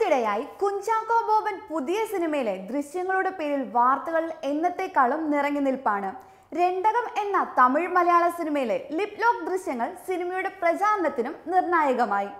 ഈയിടെയായി കുഞ്ചാക്കോ ബോബൻ പുതിയ സിനിമയിലെ ദൃശ്യങ്ങളുടെ പേരിൽ വാർത്തകൾ എന്നത്തെക്കാളും നിറങ്ങി നിൽപ്പാണ് രണ്ടകം എന്ന തമിഴ് മലയാള സിനിമയിലെ ലിപ് ലോക്ക് ദൃശ്യങ്ങൾ സിനിമയുടെ പ്രചാരണത്തിനും നിർണായകമായി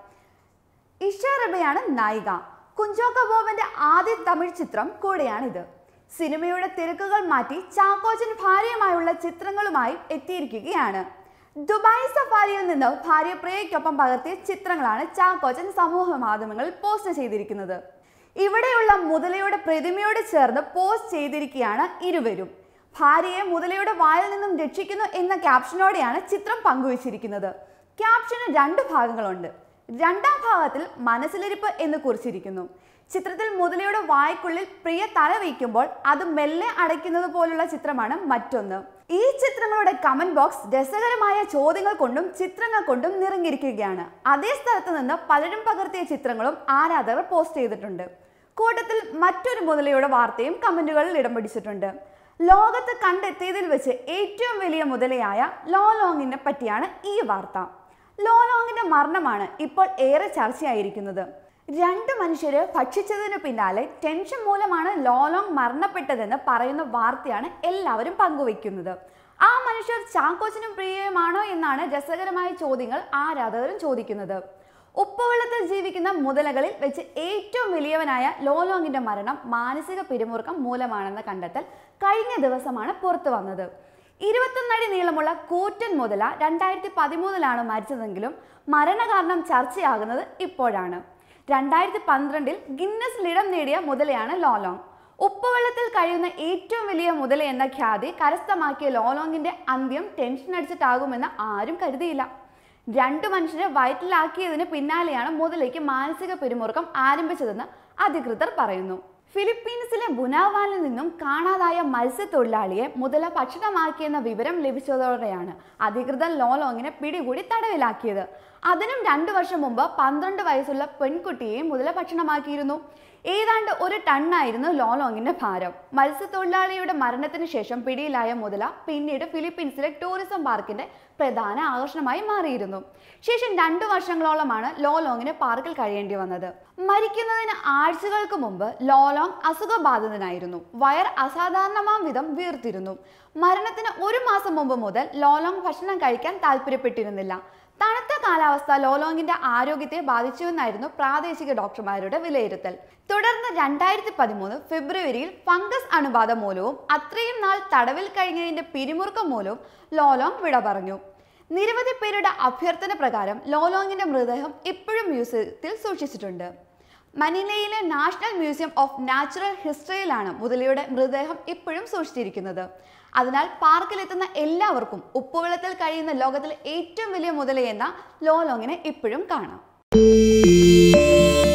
ഇഷ റബയാണ് നായിക കുഞ്ചോക്ക ബോബന്റെ ആദ്യ തമിഴ് ചിത്രം കൂടെയാണിത് സിനിമയുടെ തിരക്കുകൾ മാറ്റി ചാക്കോച്ചൻ ഭാര്യയുമായുള്ള ചിത്രങ്ങളുമായി എത്തിയിരിക്കുകയാണ് ദുബായ് സഫാരിയിൽ നിന്ന് ഭാര്യ പ്രിയയ്ക്കൊപ്പം പകർത്തിയ ചിത്രങ്ങളാണ് ചാക്കോച്ചൻ സമൂഹ മാധ്യമങ്ങളിൽ പോസ്റ്റ് ചെയ്തിരിക്കുന്നത് ഇവിടെയുള്ള മുതലയുടെ പ്രതിമയോട് ചേർന്ന് പോസ്റ്റ് ചെയ്തിരിക്കുകയാണ് ഇരുവരും ഭാര്യയെ മുതലയുടെ വായിൽ നിന്നും രക്ഷിക്കുന്നു എന്ന ക്യാപ്ഷനോടെയാണ് ചിത്രം പങ്കുവച്ചിരിക്കുന്നത് ക്യാപ്ഷന് രണ്ട് ഭാഗങ്ങളുണ്ട് രണ്ടാം ഭാഗത്തിൽ മനസ്സിലിരിപ്പ് എന്ന് കുറിച്ചിരിക്കുന്നു ചിത്രത്തിൽ മുതലയുടെ വായ്ക്കുള്ളിൽ പ്രിയ തല വയ്ക്കുമ്പോൾ അത് മെല്ലെ അടയ്ക്കുന്നത് പോലുള്ള ചിത്രമാണ് മറ്റൊന്ന് ഈ ചിത്രങ്ങളുടെ കമന്റ് ബോക്സ് രസകരമായ ചോദ്യങ്ങൾ കൊണ്ടും ചിത്രങ്ങൾ കൊണ്ടും നിറഞ്ഞിരിക്കുകയാണ് അതേ സ്ഥലത്ത് നിന്ന് പലരും പകർത്തിയ ചിത്രങ്ങളും ആരാധകർ പോസ്റ്റ് ചെയ്തിട്ടുണ്ട് കൂട്ടത്തിൽ മറ്റൊരു മുതലയുടെ വാർത്തയും കമന്റുകളിൽ ഇടം പിടിച്ചിട്ടുണ്ട് ലോകത്ത് കണ്ടെത്തിയതിൽ വെച്ച് ഏറ്റവും വലിയ മുതലയായ ലോലോങ്ങിനെ പറ്റിയാണ് ഈ വാർത്ത ലോലോങ്ങിന്റെ മരണമാണ് ഇപ്പോൾ ഏറെ ചർച്ചയായിരിക്കുന്നത് രണ്ട് മനുഷ്യര് ഭക്ഷിച്ചതിന് പിന്നാലെ ടെൻഷൻ മൂലമാണ് ലോലോങ് മരണപ്പെട്ടതെന്ന് പറയുന്ന വാർത്തയാണ് എല്ലാവരും പങ്കുവെക്കുന്നത് ആ മനുഷ്യർ ചാക്കോച്ചനും പ്രിയയുമാണോ എന്നാണ് രസകരമായ ചോദ്യങ്ങൾ ആരാധകരും ചോദിക്കുന്നത് ഉപ്പുവെള്ളത്തിൽ ജീവിക്കുന്ന മുതലകളിൽ വെച്ച് ഏറ്റവും വലിയവനായ ലോലോങ്ങിന്റെ മരണം മാനസിക പിരിമുറുക്കം മൂലമാണെന്ന കണ്ടെത്തൽ കഴിഞ്ഞ ദിവസമാണ് പുറത്തു വന്നത് ഇരുപത്തൊന്നടി നീളമുള്ള കൂറ്റൻ മുതല രണ്ടായിരത്തി പതിമൂന്നിലാണ് മരിച്ചതെങ്കിലും മരണകാരണം ചർച്ചയാകുന്നത് ഇപ്പോഴാണ് രണ്ടായിരത്തി പന്ത്രണ്ടിൽ ഗിന്നസ് ലിടം നേടിയ മുതലയാണ് ലോലോങ് ഉപ്പുവെള്ളത്തിൽ കഴിയുന്ന ഏറ്റവും വലിയ മുതല എന്ന ഖ്യാതി കരസ്ഥമാക്കിയ ലോലോങ്ങിന്റെ അന്ത്യം ടെൻഷൻ അടിച്ചിട്ടാകുമെന്ന് ആരും കരുതിയില്ല രണ്ടു മനുഷ്യരെ വയറ്റിലാക്കിയതിന് പിന്നാലെയാണ് മുതലയ്ക്ക് മാനസിക പിരിമുറുക്കം ആരംഭിച്ചതെന്ന് അധികൃതർ പറയുന്നു ഫിലിപ്പീൻസിലെ ബുനാവാനിൽ നിന്നും കാണാതായ മത്സ്യത്തൊഴിലാളിയെ മുതല ഭക്ഷണമാക്കിയെന്ന വിവരം ലഭിച്ചതോടെയാണ് അധികൃതർ ലോലോങ്ങിനെ പിടികൂടി തടവിലാക്കിയത് അതിനും രണ്ടു വർഷം മുമ്പ് പന്ത്രണ്ട് വയസ്സുള്ള പെൺകുട്ടിയെയും മുതല ഭക്ഷണമാക്കിയിരുന്നു ഏതാണ്ട് ഒരു ടണ്ണായിരുന്നു ലോലോങ്ങിന്റെ ഭാരം മത്സ്യത്തൊഴിലാളിയുടെ മരണത്തിന് ശേഷം പിടിയിലായ മുതല പിന്നീട് ഫിലിപ്പീൻസിലെ ടൂറിസം പാർക്കിന്റെ പ്രധാന ആകർഷണമായി മാറിയിരുന്നു ശേഷം രണ്ടു വർഷങ്ങളോളമാണ് ലോലോങ്ങിന് പാർക്കിൽ കഴിയേണ്ടി വന്നത് മരിക്കുന്നതിന് ആഴ്ചകൾക്ക് മുമ്പ് ലോലോങ് അസുഖബാധിതനായിരുന്നു വയർ അസാധാരണമാം വിധം വീർത്തിരുന്നു മരണത്തിന് ഒരു മാസം മുമ്പ് മുതൽ ലോലോങ് ഭക്ഷണം കഴിക്കാൻ താല്പര്യപ്പെട്ടിരുന്നില്ല തണുത്ത കാലാവസ്ഥ ലോലോങ്ങിന്റെ ആരോഗ്യത്തെ ബാധിച്ചുവെന്നായിരുന്നു പ്രാദേശിക ഡോക്ടർമാരുടെ വിലയിരുത്തൽ തുടർന്ന് രണ്ടായിരത്തി പതിമൂന്ന് ഫെബ്രുവരിയിൽ ഫംഗസ് അണുബാധ മൂലവും അത്രയും നാൾ തടവിൽ കഴിഞ്ഞതിന്റെ പിരിമുറുക്കം മൂലവും ലോലോങ് വിട പറഞ്ഞു നിരവധി പേരുടെ അഭ്യർത്ഥന പ്രകാരം ലോലോങ്ങിന്റെ മൃതദേഹം ഇപ്പോഴും മ്യൂസിയത്തിൽ സൂക്ഷിച്ചിട്ടുണ്ട് മനിലയിലെ നാഷണൽ മ്യൂസിയം ഓഫ് നാച്ചുറൽ ഹിസ്റ്ററിയിലാണ് മുതലയുടെ മൃതദേഹം ഇപ്പോഴും സൂക്ഷിച്ചിരിക്കുന്നത് അതിനാൽ പാർക്കിലെത്തുന്ന എല്ലാവർക്കും ഉപ്പുവെള്ളത്തിൽ കഴിയുന്ന ലോകത്തിലെ ഏറ്റവും വലിയ മുതലയെന്ന ലോലോങ്ങിനെ ഇപ്പോഴും കാണാം